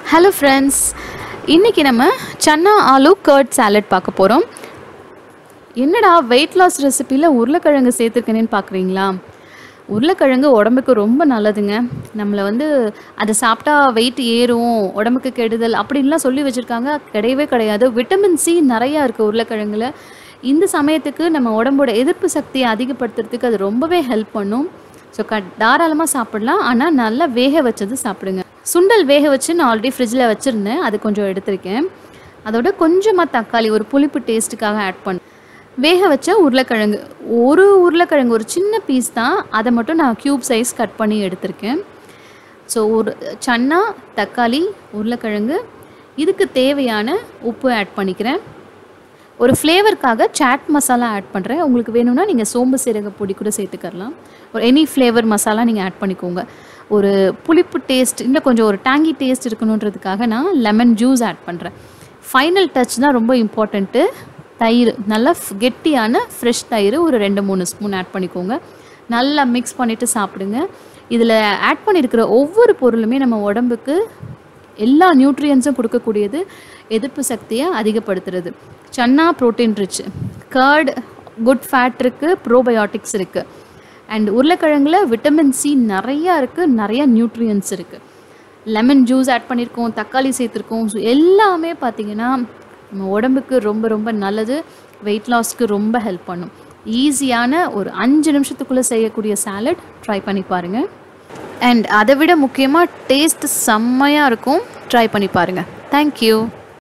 hello friends இன்றைக்கி நம்ம chana aloo curd salad பார்க்க போகிறோம் என்னடா வெயிட் லாஸ் ரெசிப்பியில் உருளைக்கிழங்கு சேர்த்துருக்கேனேன்னு பார்க்குறீங்களா உருளைக்கிழங்கு உடம்புக்கு ரொம்ப நல்லதுங்க நம்மளை வந்து அதை சாப்பிட்டா வெயிட் ஏறும் உடம்புக்கு கெடுதல் அப்படின்லாம் சொல்லி வச்சுருக்காங்க கிடையவே கிடையாது விட்டமின் சி நிறையா இருக்குது உருளைக்கிழங்குல இந்த சமயத்துக்கு நம்ம உடம்போட எதிர்ப்பு சக்தியை அதிகப்படுத்துறதுக்கு அது ரொம்பவே ஹெல்ப் பண்ணும் ஸோ க தாராளமாக சாப்பிடலாம் ஆனால் நல்லா வேக வச்சது சாப்பிடுங்க சுண்டல் வேக வச்சு நான் ஆல்ரெடி ஃப்ரிட்ஜில் வச்சுருந்தேன் அது கொஞ்சம் எடுத்திருக்கேன் அதோட கொஞ்சமாக தக்காளி ஒரு புளிப்பு டேஸ்ட்டுக்காக ஆட் பண்ண வேக வச்ச உருளைக்கிழங்கு ஒரு உருளைக்கிழங்கு ஒரு சின்ன பீஸ் தான் அதை மட்டும் நான் க்யூப் சைஸ் கட் பண்ணி எடுத்திருக்கேன் ஸோ ஒரு சன்னா தக்காளி உருளைக்கிழங்கு இதுக்கு தேவையான உப்பு ஆட் பண்ணிக்கிறேன் ஒரு ஃப்ளேவருக்காக சாட் மசாலா ஆட் பண்ணுறேன் உங்களுக்கு வேணும்னா நீங்கள் சோம்பு சீரக பொடி கூட சேர்த்துக்கலாம் ஒரு எனி ஃப்ளேவர் மசாலா நீங்கள் ஆட் பண்ணிக்கோங்க ஒரு புளிப்பு டேஸ்ட் இன்னும் கொஞ்சம் ஒரு டேங்கி டேஸ்ட் இருக்கணுன்றதுக்காக நான் லெமன் ஜூஸ் ஆட் பண்ணுறேன் ஃபைனல் டச் தான் ரொம்ப இம்பார்ட்டண்ட்டு தயிர் நல்லா ஃப்- கெட்டியான ஃப்ரெஷ் தயிர் ஒரு ரெண்டு மூணு ஸ்பூன் ஆட் பண்ணிக்கோங்க நல்லா மிக்ஸ் பண்ணிவிட்டு சாப்பிடுங்க இதில் ஆட் பண்ணியிருக்கிற ஒவ்வொரு பொருளுமே நம்ம உடம்புக்கு எல்லா நியூட்ரியன்ஸும் கொடுக்கக்கூடியது எதிர்ப்பு சக்தியை அதிகப்படுத்துறது chana protein rich curd good fat இருக்குது ப்ரோபயோட்டிக்ஸ் இருக்குது அண்ட் உருளைக்கிழங்குல விட்டமின் சி நிறையா இருக்குது நிறையா நியூட்ரியன்ஸ் இருக்குது லெமன் ஜூஸ் ஆட் பண்ணியிருக்கோம் தக்காளி சேர்த்துருக்கோம் ஸோ எல்லாமே பார்த்தீங்கன்னா நம்ம உடம்புக்கு ரொம்ப ரொம்ப நல்லது வெயிட் லாஸ்க்கு ரொம்ப ஹெல்ப் பண்ணும் ஈஸியான ஒரு அஞ்சு நிமிஷத்துக்குள்ளே செய்யக்கூடிய சாலட் ட்ரை பண்ணி பாருங்கள் அண்ட் அதை விட முக்கியமாக டேஸ்ட் செம்மையாக இருக்கும் ட்ரை பண்ணி பாருங்கள் தேங்க்யூ